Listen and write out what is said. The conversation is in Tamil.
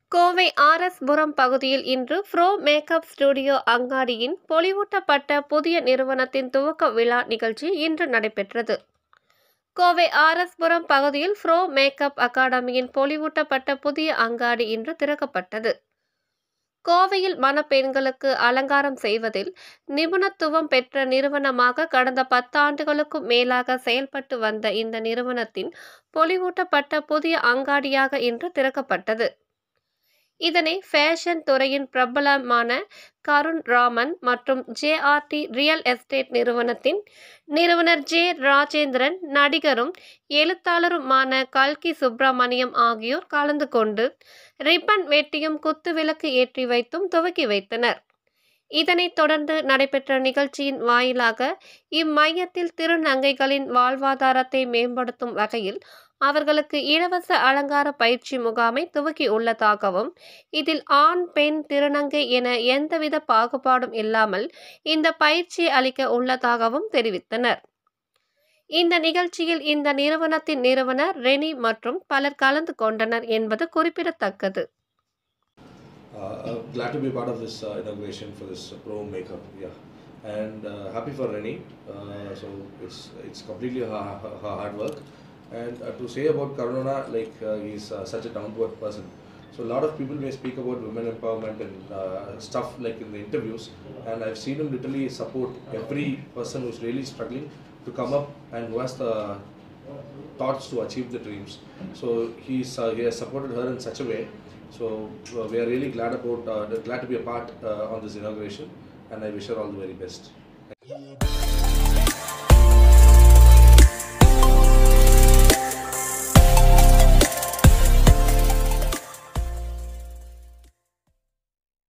கோவை ஆர்எஸ் புரம் பகுதியில் இன்று ப்ரோ மேக்கப் ஸ்டுடியோ அங்காடியின் பொலிவூட்டப்பட்ட புதிய நிறுவனத்தின் துவக்க விழா நிகழ்ச்சி இன்று நடைபெற்றது கோவை ஆர்எஸ் புரம் பகுதியில் ப்ரோ மேக்கப் அகாடமியின் பொலிவூட்டப்பட்ட புதிய அங்காடி இன்று திறக்கப்பட்டது கோவையில் மணப்பெண்களுக்கு அலங்காரம் செய்வதில் நிபுணத்துவம் பெற்ற நிறுவனமாக கடந்த பத்தாண்டுகளுக்கும் மேலாக செயல்பட்டு வந்த இந்த நிறுவனத்தின் பொலிவூட்டப்பட்ட புதிய அங்காடியாக இன்று திறக்கப்பட்டது இதனை ஃபேஷன் துறையின் பிரபலமான கருண் ராமன் மற்றும் ஜேஆர்டி ரியல் எஸ்டேட் நிறுவனத்தின் நிறுவனர் ஜே ராஜேந்திரன் நடிகரும் எழுத்தாளருமான கல்கி சுப்பிரமணியம் ஆகியோர் கலந்து கொண்டு ரிப்பன் வெட்டியும் குத்துவிளக்கு ஏற்றி வைத்தும் துவக்கி வைத்தனர் இதனைத் தொடர்ந்து நடைபெற்ற நிகழ்ச்சியின் வாயிலாக இம்மையத்தில் திருநங்கைகளின் வாழ்வாதாரத்தை மேம்படுத்தும் வகையில் அவர்களுக்கு இலவச அலங்கார பயிற்சி முகாமை துவக்கி உள்ளதாகவும் இதில் ஆண் பெண் திருநங்கை என எந்தவித பாகுபாடும் இல்லாமல் இந்த பயிற்சி அளிக்க உள்ளதாகவும் தெரிவித்தனர் இந்த நிகழ்ச்சியில் இந்த நிறுவனத்தின் நிறுவனர் ரெனி மற்றும் பலர் கலந்து கொண்டனர் என்பது குறிப்பிடத்தக்கது Uh, uh, glad to be part of this uh, inauguration for this uh, pro makeup. Yeah, and uh, happy for Rennie. Uh, so it's it's completely her, her, her hard work. And uh, to say about Karuna, like uh, he's uh, such a down to earth person. So a lot of people may speak about women empowerment and uh, stuff like in the interviews, and I've seen him literally support every person who's really struggling to come up and who has the thoughts to achieve the dreams. So he's uh, he has supported her in such a way. So uh, we are really glad about uh, glad to be a part uh, on this inauguration, and I wish her all the very best.